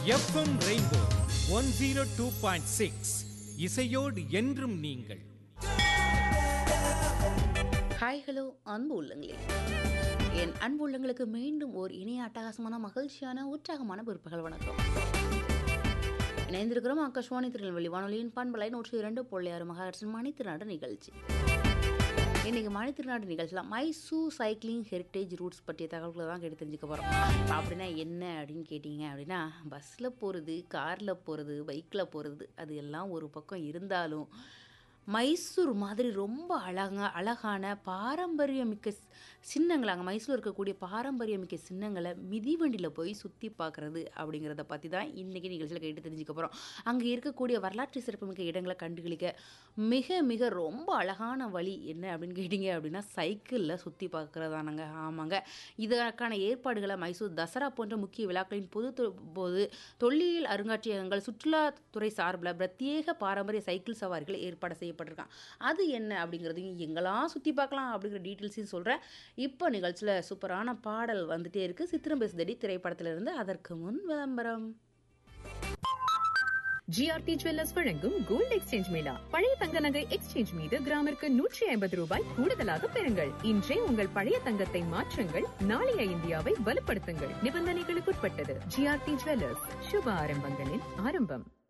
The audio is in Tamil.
FM rainbow one zero two point six இசையோடு என்றும் நீங்கள் ஹாய் ஹலோ அன்பு உள்ளங்களே என் அன்பு உள்ளங்களுக்கு மீண்டும் ஓர் இனிய அட்டகாசமான மகிழ்ச்சியான உற்சாகமான பிற்பகல் வணக்கம் இணைந்திருக்கிறோம் ஆகாஷ்வாணி திருநெல்வேலி வானொலியின் பண்பலை நூற்றி இரண்டு புள்ளி ஆறு மகாராஷ்டிரன் மணித்திருநாடு நிகழ்ச்சி இன்னைக்கு மணித்திருநாடு நிகழ்ச்சியில் மைசூர் சைக்கிளிங் ஹெரிட்டேஜ் ரூட்ஸ் பற்றிய தகவல்களை தான் கேட்டு தெரிஞ்சுக்க போகிறோம் அப்படின்னா என்ன அப்படின்னு கேட்டிங்க அப்படின்னா பஸ்ஸில் போகிறது காரில் போகிறது பைக்கில் போகிறது அது எல்லாம் ஒரு பக்கம் இருந்தாலும் மைசூர் மாதிரி ரொம்ப அழகா அழகான பாரம்பரியமிக்க ஸ்- சின்னங்கள் அங்கே மைசூர் இருக்கக்கூடிய பாரம்பரியமிக்க சின்னங்களை மிதிவண்டியில் போய் சுற்றி பார்க்குறது அப்படிங்கிறத பற்றி தான் இன்றைக்கி நிகழ்ச்சியில் கேட்டு தெரிஞ்சுக்க போகிறோம் அங்கே இருக்கக்கூடிய வரலாற்று சிறப்புமிக்க இடங்களை கண்டுகளிக்க மிக மிக ரொம்ப அழகான வழி என்ன அப்படின்னு கேட்டிங்க அப்படின்னா சைக்கிளில் சுற்றி பார்க்குறதானங்க ஆமாங்க இதற்கான ஏற்பாடுகளை மைசூர் தசரா போன்ற முக்கிய விழாக்களின் பொது தொ- போது தொல்லியல் அருங்காட்சியகங்கள் சுற்றுலாத்துறை சார்பில் பிரத்யேக பாரம்பரிய சைக்கிள் சவாரிகள் ஏற்பாடு செய்யப்பட்டிருக்கான் அது என்ன அப்படிங்கிறதையும் எங்கெல்லாம் சுற்றி பார்க்கலாம் அப்படிங்கிற டீட்டெயில்ஸையும் சொல்கிறேன் இப்போ நிகழ்ச்சியில் சூப்பரான பாடல் வந்துட்டே இருக்குது சித்திரம் பேசுதடி திரைப்படத்திலிருந்து அதற்கு முன் விளம்பரம் ஜிஆர்டி ஜுவல்லர்ஸ் வழங்கும் கோல்ட் எக்ஸ்சேஞ்ச் மேளா பழைய தங்க நகை எக்ஸ்சேஞ்ச் மீது கிராமிற்கு நூற்றி ஐம்பது ரூபாய் கூடுதலாக பெறுங்கள் இன்றே உங்கள் பழைய தங்கத்தை மாற்றுங்கள் நாளைய இந்தியாவை வலுப்படுத்துங்கள் நிபந்தனைகளுக்குட்பட்டது ஜிஆர்டி ஜுவல்லர்ஸ் சுப ஆரம்பங்களின் ஆரம்பம்